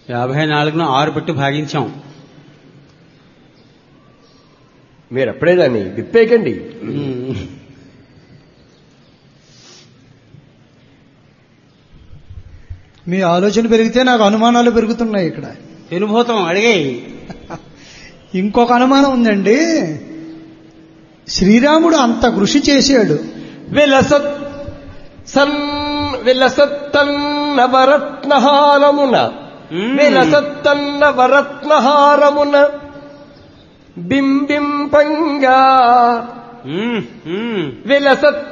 యాభై నాలుగును ఆరు పెట్టి భాగించాం మీరు అప్పుడే దాన్ని విప్పేయకండి ఉమ్. మీ ఆలోచన పెరిగితే నాకు అనుమానాలు పెరుగుతున్నాయి ఇక్కడ తినుభూతం అడిగే ఇంకొక అనుమానం ఉందండి శ్రీరాముడు అంత కృషి చేశాడు విలసత్ సన్ విలసత్తన్న వరత్నహారమున విలసత్తన్న వరత్నహారమున బింబింపంగా విలసత్